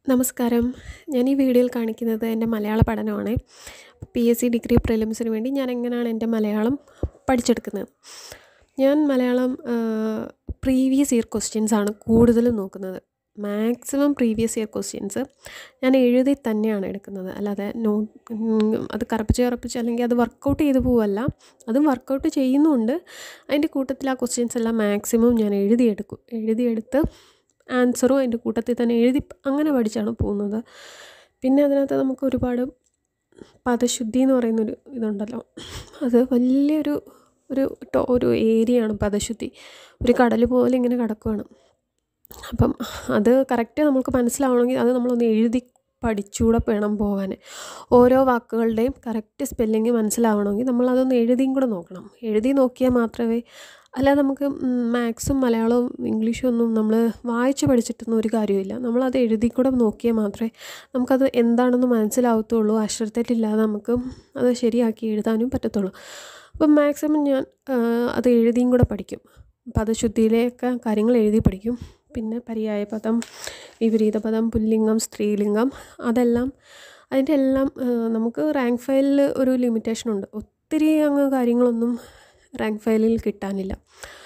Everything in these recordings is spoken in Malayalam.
നമസ്കാരം ഞാൻ ഈ വീഡിയോയിൽ കാണിക്കുന്നത് എൻ്റെ മലയാള പഠനമാണ് പി എസ് സി ഡിഗ്രി പ്രിലിംസിന് വേണ്ടി ഞാൻ എങ്ങനെയാണ് എൻ്റെ മലയാളം പഠിച്ചെടുക്കുന്നത് ഞാൻ മലയാളം പ്രീവിയസ് ഇയർ ക്വസ്റ്റ്യൻസ് ആണ് കൂടുതലും നോക്കുന്നത് മാക്സിമം പ്രീവിയസ് ഇയർ ക്വസ്റ്റ്യൻസ് ഞാൻ എഴുതി തന്നെയാണ് എടുക്കുന്നത് അല്ലാതെ നോ അത് കറപ്പിച്ച് കറപ്പിച്ച് അല്ലെങ്കിൽ അത് വർക്കൗട്ട് ചെയ്ത് പോവല്ല അതും വർക്കൗട്ട് ചെയ്യുന്നുണ്ട് അതിൻ്റെ കൂട്ടത്തിൽ ആ ക്വസ്റ്റ്യൻസ് എല്ലാം മാക്സിമം ഞാൻ എഴുതിയെടുക്കും എഴുതിയെടുത്ത് ആൻസറും അതിൻ്റെ കൂട്ടത്തിൽ തന്നെ എഴുതി അങ്ങനെ പഠിച്ചാണ് പോകുന്നത് പിന്നെ അതിനകത്ത് നമുക്ക് ഒരുപാട് പദശുദ്ധി എന്ന് പറയുന്നൊരു ഇതുണ്ടല്ലോ അത് വലിയൊരു ഒരു ടോ ഒരു ഏരിയയാണ് പദശുദ്ധി ഒരു കടൽ പോലെ ഇങ്ങനെ കിടക്കുകയാണ് അപ്പം അത് കറക്റ്റ് നമുക്ക് മനസ്സിലാവണമെങ്കിൽ അത് നമ്മളൊന്ന് എഴുതി പഠിച്ചുകൂടെ വേണം പോകാൻ ഓരോ വാക്കുകളുടെയും കറക്റ്റ് സ്പെല്ലിങ് മനസ്സിലാവണമെങ്കിൽ നമ്മളതൊന്ന് എഴുതിയും കൂടെ നോക്കണം എഴുതി നോക്കിയാൽ മാത്രമേ അല്ലാതെ നമുക്ക് മാത്സും മലയാളവും ഇംഗ്ലീഷും ഒന്നും നമ്മൾ വായിച്ച് പഠിച്ചിട്ടൊന്നും ഒരു കാര്യമില്ല നമ്മളത് എഴുതി കൂടെ നോക്കിയാൽ മാത്രമേ നമുക്കത് എന്താണെന്ന് മനസ്സിലാവത്തുള്ളൂ അക്ഷരത്തെറ്റില്ലാതെ നമുക്ക് അത് ശരിയാക്കി എഴുതാനും പറ്റത്തുള്ളൂ അപ്പം മാക്സിമം ഞാൻ അത് എഴുതിയും കൂടെ പഠിക്കും പദശുദ്ധിയിലെയൊക്കെ കാര്യങ്ങൾ എഴുതി പഠിക്കും പിന്നെ പര്യായ പദം വിപരീത പദം പുല്ലിംഗം സ്ത്രീലിംഗം അതെല്ലാം അതിൻ്റെ എല്ലാം നമുക്ക് റാങ്ക് ഫയലിൽ ഒരു ലിമിറ്റേഷൻ ഉണ്ട് ഒത്തിരി അങ്ങ് കാര്യങ്ങളൊന്നും റാങ്ക് ഫയലിൽ കിട്ടാനില്ല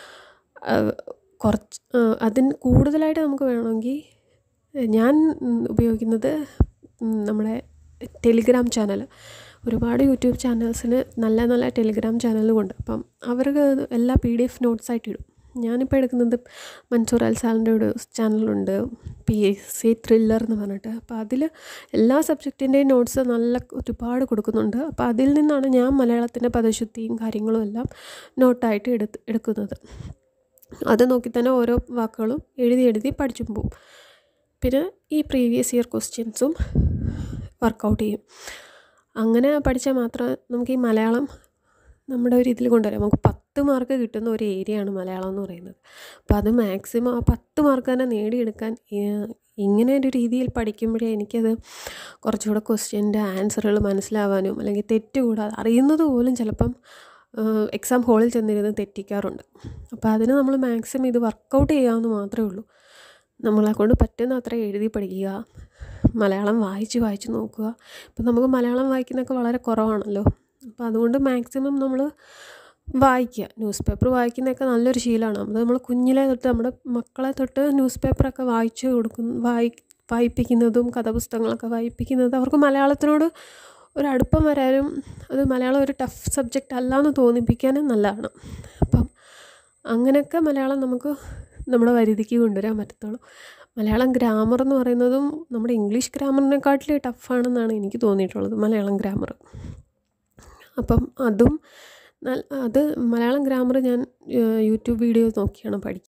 കുറച്ച് അതിന് കൂടുതലായിട്ട് നമുക്ക് വേണമെങ്കിൽ ഞാൻ ഉപയോഗിക്കുന്നത് നമ്മുടെ ടെലിഗ്രാം ചാനൽ ഒരുപാട് യൂട്യൂബ് ചാനൽസിന് നല്ല നല്ല ടെലിഗ്രാം ചാനലുമുണ്ട് അപ്പം അവർക്ക് എല്ലാ പി ഡി എഫ് നോട്ട്സായിട്ട് ഇടും ഞാനിപ്പോൾ എടുക്കുന്നത് മൻസൂർ അൽസാലിൻ്റെ ഒരു ചാനലുണ്ട് പി എസ് സി ത്രില്ലർ എന്ന് പറഞ്ഞിട്ട് അപ്പോൾ അതിൽ എല്ലാ സബ്ജക്റ്റിൻ്റെയും നോട്ട്സ് നല്ല ഒരുപാട് കൊടുക്കുന്നുണ്ട് അപ്പോൾ അതിൽ നിന്നാണ് ഞാൻ മലയാളത്തിൻ്റെ പദശുദ്ധിയും കാര്യങ്ങളും എല്ലാം നോട്ടായിട്ട് എടുത്ത് എടുക്കുന്നത് അത് നോക്കി തന്നെ ഓരോ വാക്കുകളും എഴുതി എഴുതി പഠിച്ചും പോവും പിന്നെ ഈ പ്രീവിയസ് ഇയർ ക്വസ്റ്റ്യൻസും വർക്കൗട്ട് ചെയ്യും അങ്ങനെ പഠിച്ചാൽ മാത്രമേ നമുക്ക് ഈ മലയാളം നമ്മുടെ ഒരു ഇതിൽ കൊണ്ടുവരാം നമുക്ക് പത്ത് മാർക്ക് കിട്ടുന്ന ഒരു ഏരിയയാണ് മലയാളം എന്ന് പറയുന്നത് അപ്പോൾ അത് മാക്സിമം ആ പത്ത് മാർക്ക് തന്നെ നേടിയെടുക്കാൻ ഇങ്ങനെ ഒരു രീതിയിൽ പഠിക്കുമ്പോഴേ എനിക്കത് കുറച്ചുകൂടെ ക്വസ്റ്റ്യൻ്റെ ആൻസറുകൾ മനസ്സിലാവാനും അല്ലെങ്കിൽ തെറ്റ് കൂടാതെ അറിയുന്നത് പോലും ചിലപ്പം എക്സാം ഹോളിൽ ചെന്നിരുന്ന് തെറ്റിക്കാറുണ്ട് അപ്പോൾ അതിന് നമ്മൾ മാക്സിമം ഇത് വർക്കൗട്ട് ചെയ്യാമെന്ന് മാത്രമേ ഉള്ളൂ നമ്മളെ കൊണ്ട് പറ്റുന്ന അത്ര എഴുതി പഠിക്കുക മലയാളം വായിച്ച് വായിച്ച് നോക്കുക ഇപ്പം നമുക്ക് മലയാളം വായിക്കുന്നതൊക്കെ വളരെ കുറവാണല്ലോ അപ്പോൾ അതുകൊണ്ട് മാക്സിമം നമ്മൾ വായിക്കുക ന്യൂസ് പേപ്പർ വായിക്കുന്നതൊക്കെ നല്ലൊരു ശീലമാണ് അത് നമ്മൾ കുഞ്ഞിലെ തൊട്ട് നമ്മുടെ മക്കളെ തൊട്ട് ന്യൂസ് പേപ്പറൊക്കെ വായിച്ച് കൊടുക്കും വായി വായിപ്പിക്കുന്നതും കഥാപുസ്തകങ്ങളൊക്കെ വായിപ്പിക്കുന്നതും അവർക്ക് മലയാളത്തിനോട് ഒരു അടുപ്പം വരാനും അത് മലയാളം ഒരു ടഫ് സബ്ജക്റ്റ് അല്ല എന്ന് തോന്നിപ്പിക്കാനും നല്ലതാണ് അപ്പം അങ്ങനെയൊക്കെ മലയാളം നമുക്ക് നമ്മുടെ വരുതിക്ക് കൊണ്ടുവരാൻ പറ്റത്തുള്ളൂ മലയാളം ഗ്രാമർ എന്ന് പറയുന്നതും നമ്മുടെ ഇംഗ്ലീഷ് ഗ്രാമറിനെക്കാട്ടിലും ടഫാണെന്നാണ് എനിക്ക് തോന്നിയിട്ടുള്ളത് മലയാളം ഗ്രാമർ അപ്പം അതും അത് മലയാളം ഗ്രാമർ ഞാൻ യൂട്യൂബ് വീഡിയോസ് നോക്കിയാണ് പഠിക്കുന്നത്